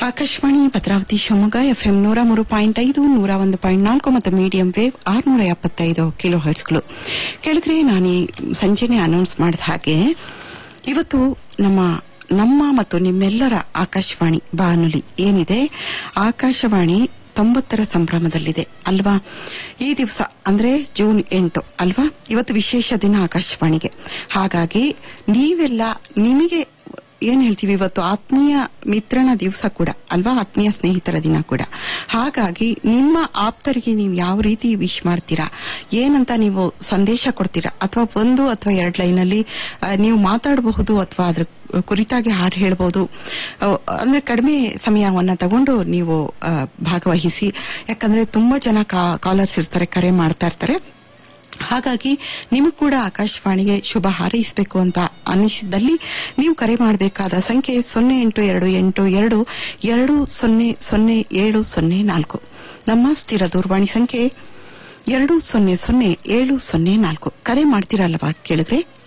Akashvani Bhadravati Shivamogga FM ನೂರ ಮೂರು point ಐದು ನೂರ ಒಂದು ಪಾಯಿಂಟ್ ನಾಲ್ಕು ಮತ್ತು ಮೀಡಿಯಂ ವೇವ್ ಆರುನೂರ ಎಪ್ಪತ್ತೈದು ಕಿಲೋ ಹರ್ಟ್ಸ್ಗಳು ಕೆಳಗಡೆ ನಾನು ಈ ಸಂಜೆನೆ ಅನೌನ್ಸ್ ಮಾಡಿದ ಹಾಗೆ ಇವತ್ತು ನಮ್ಮ ನಮ್ಮ ಮತ್ತು ನಿಮ್ಮೆಲ್ಲರ ಆಕಾಶವಾಣಿ ಬಾನುಲಿ ಏನಿದೆ ಆಕಾಶವಾಣಿ ತೊಂಬತ್ತರ ಸಂಭ್ರಮದಲ್ಲಿದೆ ಅಲ್ವಾ ಈ ದಿವಸ ಅಂದ್ರೆ ಜೂನ್ ಎಂಟು ಅಲ್ವಾ ಇವತ್ತು ವಿಶೇಷ ದಿನ ಆಕಾಶವಾಣಿಗೆ ಹಾಗಾಗಿ ನೀವೆಲ್ಲ ನಿಮಗೆ ಏನ್ ಹೇಳ್ತೀವಿ ಇವತ್ತು ಆತ್ಮೀಯ ಮಿತ್ರನ ದಿವಸ ಕೂಡ ಅಲ್ವಾ ಆತ್ಮೀಯ ಸ್ನೇಹಿತರ ದಿನ ಕೂಡ ಹಾಗಾಗಿ ನಿಮ್ಮ ಆಪ್ತರಿಗೆ ನೀವು ಯಾವ ರೀತಿ ವಿಶ್ ಮಾಡ್ತೀರಾ ಏನಂತ ನೀವು ಸಂದೇಶ ಕೊಡ್ತೀರಾ ಅಥವಾ ಒಂದು ಅಥವಾ ಎರಡು ಲೈನಲ್ಲಿ ಆ, ನೀವು ಮಾತಾಡಬಹುದು ಅಥವಾ ಅದ್ರ ಕುರಿತಾಗಿ ಹಾಡು ಹೇಳ್ಬೋದು ಅಹ್, ಅಂದ್ರೆ ಕಡಿಮೆ ಸಮಯವನ್ನ ತಗೊಂಡು ನೀವು ಆ, ಭಾಗವಹಿಸಿ ಯಾಕಂದ್ರೆ ತುಂಬಾ ಜನ ಕಾಲರ್ಸ್ ಇರ್ತಾರೆ ಕರೆ ಮಾಡ್ತಾ ಇರ್ತಾರೆ ಹಾಗಾಗಿ ನಿಮಗೂ ಕೂಡ ಆಕಾಶವಾಣಿಗೆ ಶುಭ ಹಾರೈಸಬೇಕು ಅಂತ ಅನಿಸಿದಲ್ಲಿ ನೀವು ಕರೆ ಮಾಡಬೇಕಾದ ಸಂಖ್ಯೆ ಸೊನ್ನೆ ಎಂಟು ಎರಡು ಎಂಟು ಎರಡು ಎರಡು ಸೊನ್ನೆ ಸೊನ್ನೆ ಏಳು ಸೊನ್ನೆ ನಾಲ್ಕು ನಮ್ಮ ಸ್ಥಿರ ದೂರವಾಣಿ ಸಂಖ್ಯೆ ಎರಡು ಸೊನ್ನೆ ಸೊನ್ನೆ ಏಳು ಸೊನ್ನೆ ನಾಲ್ಕು ಕರೆ ಮಾಡ್ತೀರಲ್ವಾ ಕೇಳಿದ್ರೆ